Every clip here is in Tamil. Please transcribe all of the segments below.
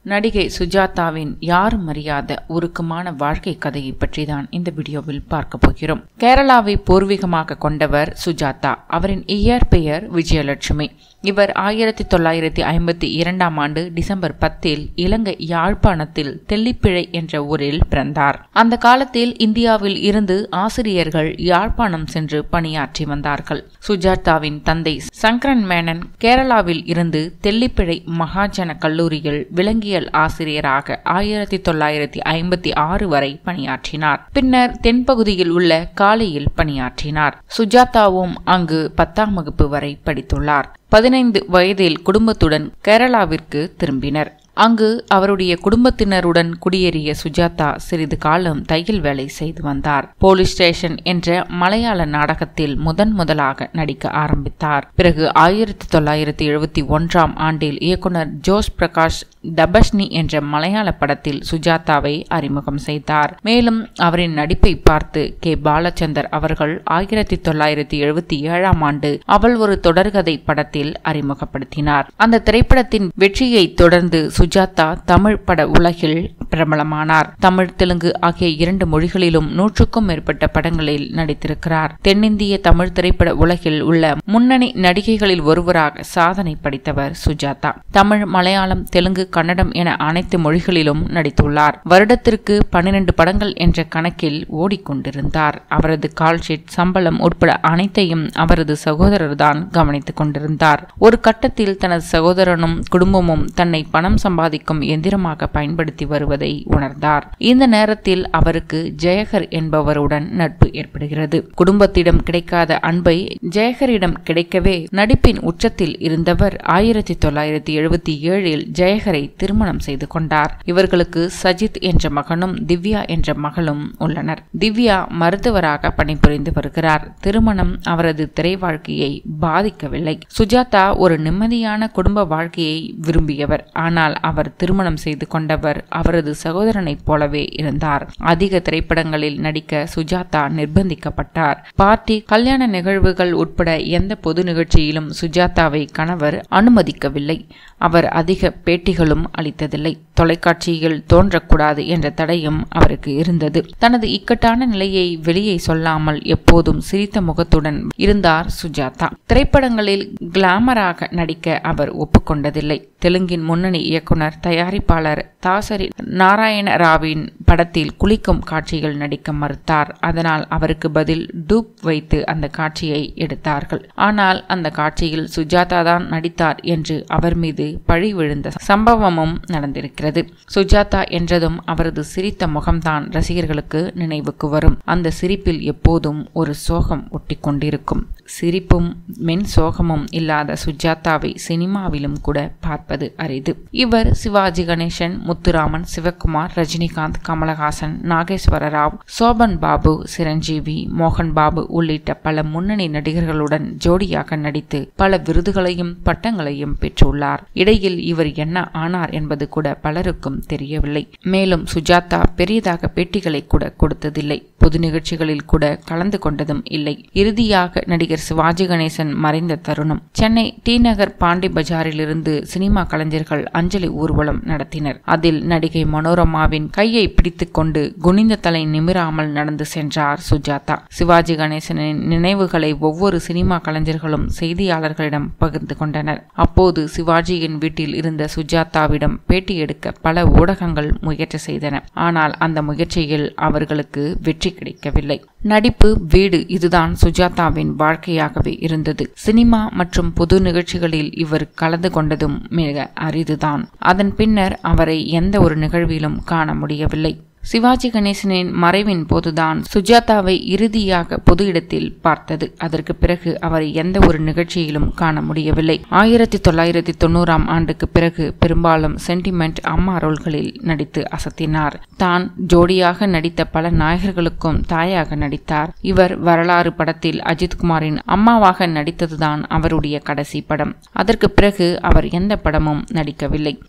நடிகை சுஜாதாவின் யாரும் அறியாத உருக்கமான வாழ்க்கை கதையை பற்றி தான் இந்த வீடியோவில் பார்க்க போகிறோம் கேரளாவை பூர்வீகமாக கொண்டவர் சுஜாதா அவரின் இயற்பெயர் விஜயலட்சுமி இவர் ஆயிரத்தி தொள்ளாயிரத்தி ஐம்பத்தி இரண்டாம் ஆண்டு டிசம்பர் பத்தில் இலங்கை யாழ்ப்பாணத்தில் தெல்லிப்பிழை என்ற ஊரில் பிறந்தார் அந்த காலத்தில் இந்தியாவில் இருந்து ஆசிரியர்கள் யாழ்ப்பாணம் சென்று பணியாற்றி வந்தார்கள் சுஜாதாவின் தந்தை சங்கரன் மேனன் கேரளாவில் இருந்து தெல்லிப்பிழை மகாஜன கல்லூரியில் விலங்கியல் ஆசிரியராக ஆயிரத்தி தொள்ளாயிரத்தி ஐம்பத்தி ஆறு வரை பணியாற்றினார் பின்னர் தென்பகுதியில் உள்ள காலையில் பணியாற்றினார் சுஜாதாவும் அங்கு பத்தாம் வகுப்பு வரை படித்துள்ளார் பதினைந்து வயதில் குடும்பத்துடன் கேரளாவிற்கு திரும்பினர் அங்கு அவருடைய குடும்பத்தினருடன் குடியேறிய சுஜாதா சிறிது காலம் தையல் வேலை செய்து வந்தார் போலீஸ் ஸ்டேஷன் என்ற மலையாள நாடகத்தில் முதன் முதலாக நடிக்க ஆரம்பித்தார் பிறகு ஆயிரத்தி தொள்ளாயிரத்தி எழுபத்தி ஒன்றாம் ஆண்டில் இயக்குனர் ஜோஸ் பிரகாஷ் தபஷ்னி என்ற மலையாள படத்தில் சுஜாதாவை அறிமுகம் செய்தார் மேலும் அவரின் நடிப்பை பார்த்து கே பாலச்சந்தர் அவர்கள் ஆயிரத்தி தொள்ளாயிரத்தி எழுபத்தி ஏழாம் ஆண்டு அவள் ஒரு தொடர்கதை படத்தில் அறிமுகப்படுத்தினார் அந்த திரைப்படத்தின் வெற்றியை தொடர்ந்து சுஜாதா தமிழ் பட உலகில் பிரபலமானார் தமிழ் தெலுங்கு ஆகிய இரண்டு மொழிகளிலும் நூற்றுக்கும் மேற்பட்ட படங்களில் நடித்திருக்கிறார் தென்னிந்திய தமிழ் திரைப்பட உலகில் உள்ள முன்னணி நடிகைகளில் ஒருவராக சாதனை படைத்தவர் சுஜாதா தமிழ் மலையாளம் தெலுங்கு கன்னடம் என அனைத்து மொழிகளிலும் நடித்துள்ளார் வருடத்திற்கு பன்னிரண்டு படங்கள் என்ற கணக்கில் ஓடிக்கொண்டிருந்தார் அவரது கால்ஷீட் சம்பளம் உட்பட அனைத்தையும் அவரது சகோதரர்தான் கவனித்துக் கொண்டிருந்தார் ஒரு கட்டத்தில் தனது சகோதரனும் குடும்பமும் தன்னை பணம் சம்பாதிக்கும் எந்திரமாக பயன்படுத்தி வருவதை உணர்ந்தார் இந்த நேரத்தில் அவருக்கு ஜெயகர் என்பவருடன் நட்பு ஏற்படுகிறது குடும்பத்திடம் கிடைக்காத அன்பை ஜெயகரிடம் கிடைக்கவே நடிப்பின் உச்சத்தில் இருந்தவர் ஆயிரத்தி தொள்ளாயிரத்தி எழுபத்தி ஏழில் ஜெயகரை திருமணம் செய்து கொண்டார் இவர்களுக்கு சஜித் என்ற மகனும் திவ்யா என்ற மகளும் உள்ளனர் திவ்யா மருத்துவராக பணிபுரிந்து வருகிறார் திருமணம் அவரது திரை வாழ்க்கையை பாதிக்கவில்லை சுஜாதா ஒரு நிம்மதியான குடும்ப வாழ்க்கையை விரும்பியவர் ஆனால் அவர் திருமணம் செய்து கொண்டவர் அவரது சகோதரனைப் போலவே இருந்தார் அதிக திரைப்படங்களில் நடிக்க சுஜாதா நிர்பந்திக்கப்பட்டார் பார்ட்டி கல்யாண நிகழ்வுகள் உட்பட எந்த பொது நிகழ்ச்சியிலும் சுஜாதாவை கணவர் அனுமதிக்கவில்லை அவர் அதிக பேட்டிகளும் அளித்ததில்லை தொலைக்காட்சியில் தோன்றக்கூடாது என்ற தடையும் அவருக்கு இருந்தது தனது இக்கட்டான நிலையை வெளியே சொல்லாமல் எப்போதும் சிரித்த முகத்துடன் இருந்தார் சுஜாதா திரைப்படங்களில் கிளாமராக நடிக்க அவர் ஒப்புக்கொண்டதில்லை தெலுங்கின் முன்னணி இயக்குனர் தயாரிப்பாளர் தாசரி நாராயண ராவின் படத்தில் குளிக்கும் காட்சிகள் நடிக்க மறுத்தார் அதனால் அவருக்கு பதில் டூப் வைத்து அந்த காட்சியை எடுத்தார்கள் ஆனால் அந்த காட்சியில் சுஜாதா தான் நடித்தார் என்று அவர் மீது பழி விழுந்த சம்பவமும் நடந்திருக்கிறது சுஜாதா என்றதும் அவரது சிரித்த முகம்தான் ரசிகர்களுக்கு நினைவுக்கு வரும் அந்த சிரிப்பில் எப்போதும் ஒரு சோகம் ஒட்டி கொண்டிருக்கும் சிரிப்பும் மென் சோகமும் இல்லாத சுஜாதாவை சினிமாவிலும் கூட பார்ப்பது அரிது இவர் சிவாஜி கணேசன் முத்துராமன் சிவகுமார் ரஜினிகாந்த் கமலஹாசன் நாகேஸ்வர ராவ் சோபன் பாபு சிரஞ்சீவி மோகன் பாபு உள்ளிட்ட பல முன்னணி நடிகர்களுடன் ஜோடியாக நடித்து பல விருதுகளையும் பட்டங்களையும் பெற்றுள்ளார் இடையில் இவர் என்ன ஆனார் என்பது கூட பலருக்கும் தெரியவில்லை மேலும் சுஜாதா பெரியதாக பேட்டிகளை கூட கொடுத்ததில்லை பொது நிகழ்ச்சிகளில் கூட கலந்து கொண்டதும் இல்லை இறுதியாக நடிகர் சிவாஜி கணேசன் மறைந்த தருணம் சென்னை டி நகர் பாண்டி பஜாரிலிருந்து சினிமா கலைஞர்கள் அஞ்சலி ஊர்வலம் நடத்தினர் அதில் நடிகை மனோரமாவின் கையை பிடித்துக் கொண்டு குனிந்த தலை நிமிராமல் நடந்து சென்றார் சுஜாதா சிவாஜி கணேசனின் நினைவுகளை ஒவ்வொரு சினிமா கலைஞர்களும் செய்தியாளர்களிடம் பகிர்ந்து கொண்டனர் அப்போது சிவாஜியின் வீட்டில் இருந்த சுஜாதாவிடம் பேட்டி எடுக்க பல ஊடகங்கள் முயற்சி செய்தன ஆனால் அந்த முயற்சியில் அவர்களுக்கு வெற்றி கிடைக்கவில்லை நடிப்பு வீடு இதுதான் சுஜாதாவின் வாழ்க்கையாகவே இருந்தது சினிமா மற்றும் பொது நிகழ்ச்சிகளில் இவர் கலந்து கொண்டதும் மிக அரிதுதான் அதன் பின்னர் அவரை எந்த ஒரு நிகழ்விலும் காண முடியவில்லை சிவாஜி கணேசனின் மறைவின் போதுதான் சுஜாதாவை இறுதியாக பொது இடத்தில் பார்த்தது அதற்கு பிறகு அவரை எந்த ஒரு நிகழ்ச்சியிலும் காண முடியவில்லை ஆயிரத்தி தொள்ளாயிரத்தி தொண்ணூறாம் ஆண்டுக்கு பிறகு பெரும்பாலும் சென்டிமெண்ட் அம்மா ரோல்களில் நடித்து அசத்தினார் தான் ஜோடியாக நடித்த பல நாயகர்களுக்கும் தாயாக நடித்தார் இவர் வரலாறு படத்தில் அஜித்குமாரின் அம்மாவாக நடித்ததுதான் அவருடைய கடைசி படம் அதற்கு பிறகு அவர் எந்த படமும் நடிக்கவில்லை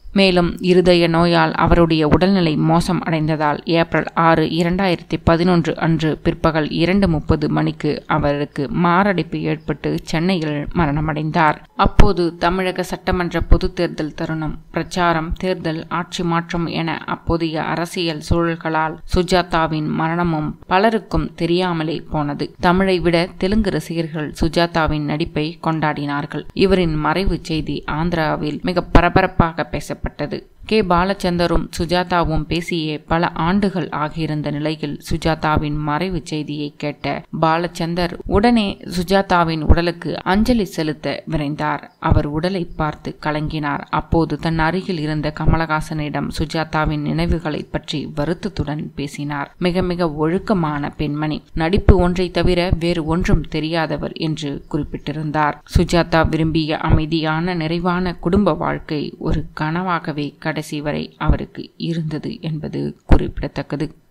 மேலும் இருதய நோயால் அவருடைய உடல்நிலை மோசம் அடைந்ததால் ஏப்ரல் ஆறு இரண்டாயிரத்தி பதினொன்று அன்று பிற்பகல் இரண்டு முப்பது மணிக்கு அவருக்கு மாரடைப்பு ஏற்பட்டு சென்னையில் மரணமடைந்தார் அப்போது தமிழக சட்டமன்ற பொதுத் தேர்தல் தருணம் பிரச்சாரம் தேர்தல் ஆட்சி மாற்றம் என அப்போதைய அரசியல் சூழல்களால் சுஜாதாவின் மரணமும் பலருக்கும் தெரியாமலே போனது தமிழை விட தெலுங்கு ரசிகர்கள் சுஜாதாவின் நடிப்பை கொண்டாடினார்கள் இவரின் மறைவு செய்தி ஆந்திராவில் மிக பரபரப்பாக பேசப்பட்டது கே பாலச்சந்தரும் சுஜாதாவும் பேசியே பல ஆண்டுகள் ஆகியிருந்த நிலையில் சுஜாதாவின் மறைவு செய்தியை கேட்ட பாலச்சந்தர் உடனே சுஜாதாவின் உடலுக்கு அஞ்சலி செலுத்த விரைந்தார் அவர் உடலை பார்த்து கலங்கினார் அப்போது தன் அருகில் இருந்த கமலஹாசனிடம் சுஜாதாவின் நினைவுகளை பற்றி வருத்தத்துடன் பேசினார் மிக மிக ஒழுக்கமான பெண்மணி நடிப்பு ஒன்றை தவிர வேறு ஒன்றும் தெரியாதவர் என்று குறிப்பிட்டிருந்தார் சுஜாதா விரும்பிய அமைதியான நிறைவான குடும்ப வாழ்க்கை ஒரு கனவாகவே கடைசி வரை அவருக்கு இருந்தது என்பது குறிப்பிடத்தக்கது